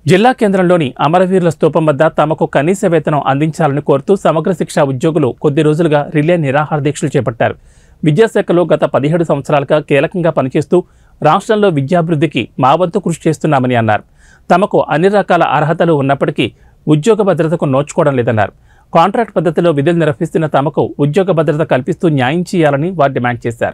జిల్లా కేంద్రంలోని అమరవీరుల స్తూపం వద్ద తమకు కనీస వేతనం అందించాలని కోరుతూ సమగ్ర శిక్ష ఉద్యోగులు కొద్ది రోజులుగా రిలే నిరాహార దీక్షలు చేపట్టారు విద్యాశాఖలో గత పదిహేడు సంవత్సరాలుగా కీలకంగా పనిచేస్తూ రాష్ట్రంలో విద్యాభివృద్ధికి మా వంతు కృషి చేస్తున్నామని అన్నారు తమకు అన్ని రకాల అర్హతలు ఉన్నప్పటికీ ఉద్యోగ భద్రతకు నోచుకోవడం లేదన్నారు కాంట్రాక్ట్ పద్ధతిలో విధులు నిర్వహిస్తున్న తమకు ఉద్యోగ భద్రత కల్పిస్తూ న్యాయం చేయాలని వారు డిమాండ్ చేశారు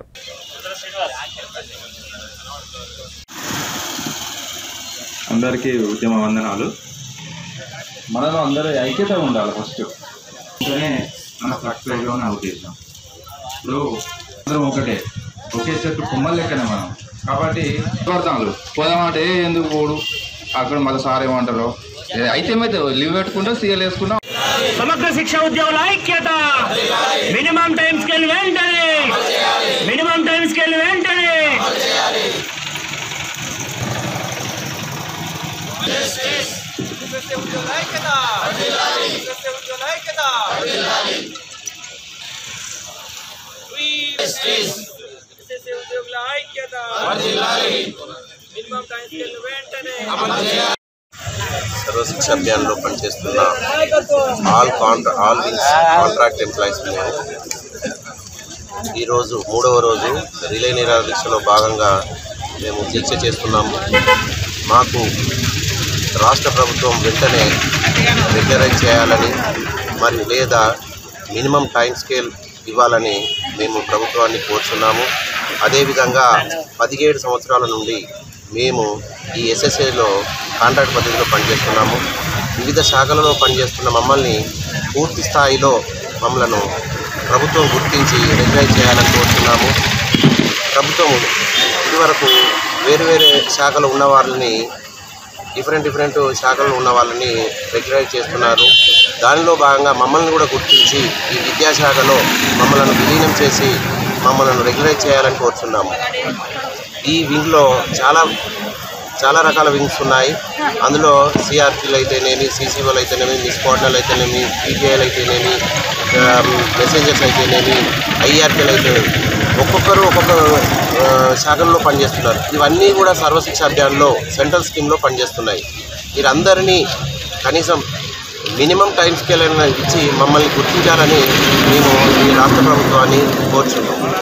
అందరికీ ఉద్యమ వందనాలు మనలో అందరూ ఐక్యత ఉండాలి ఫస్ట్ ఇంట్లోనే మన సక్సెస్గా నా ఉద్దేశం ఇప్పుడు అందరం ఒకటే ఒకే చెట్టు కొమ్మలు లెక్కనే మనం కాబట్టి పడతాను పోదామంటే "ఏ, ఎందుకు పోడు అక్కడ మళ్ళీ సార్ ఏమంటారు "ఏ, అయితే ఏమైతే లీవ్ పెట్టుకుంటా సీఎల్ వేసుకుంటాం సమగ్ర శిక్ష ఉద్యోగుల ఐక్యత మినిమం టైం స్కేల్ వెంటనే మినిమం టైం స్కేల్ వెంటనే ఉద్యోగుల ఐక్యత మినిమం టైం స్కేల్ వెంటనే సర్వశిక్ష అభియాన్లో పనిచేస్తున్న all contra all wings contract employees మేము ఈరోజు మూడవ రోజు రిలే నిరాదీక్షలో భాగంగా మేము దీక్ష చేస్తున్నాము మాకు రాష్ట్ర ప్రభుత్వం వెంటనే రెగ్యులరైజ్ చేయాలని మరి లేదా మినిమం టైం స్కేల్ ఇవ్వాలని మేము ప్రభుత్వాన్ని కోరుచున్నాము అదేవిధంగా పదిహేడు సంవత్సరాల నుండి మేము ఈ ఎస్ఎస్ఏలో కాంట్రాక్ట్ పద్ధతిలో పనిచేస్తున్నాము వివిధ శాఖలలో పనిచేస్తున్న మమ్మల్ని పూర్తి స్థాయిలో మమ్మలను ప్రభుత్వం గుర్తించి రెగ్యులైజ్ చేయాలని కోరుతున్నాము ప్రభుత్వం ఇదివరకు వేరు వేరే శాఖలో ఉన్న వాళ్ళని డిఫరెంట్ డిఫరెంట్ శాఖల్లో ఉన్న వాళ్ళని రెగ్యులైజ్ చేస్తున్నారు దానిలో భాగంగా మమ్మల్ని కూడా గుర్తించి ఈ విద్యాశాఖలో మమ్మల్ని విలీనం చేసి మమ్మల్ని రెగ్యులైజ్ చేయాలని కోరుతున్నాము ఈ వింగ్లో చాలా చాలా రకాల వింగ్స్ ఉన్నాయి అందులో సిఆర్పీలు అయితేనేమి సీసీఓలు అయితేనేమి మిస్ కోఆర్డినల్ అయితేనేమి పీటీఐలు అయితేనేమి మెసేంజర్స్ అయితేనేమి ఐఆర్పీలు అయితేనేమి ఒక్కొక్కరు ఒక్కొక్క ఆ, శాఖల్లో పనిచేస్తున్నారు ఇవన్నీ కూడా సర్వశిక్ష అభియాన్లో సెంట్రల్ స్కీమ్లో పనిచేస్తున్నాయి వీరందరినీ కనీసం మినిమం టైం స్కేల్ అయినా ఇచ్చి మమ్మల్ని గుర్తించాలని మేము ఈ రాష్ట్ర ప్రభుత్వాన్ని కోరుచున్నాం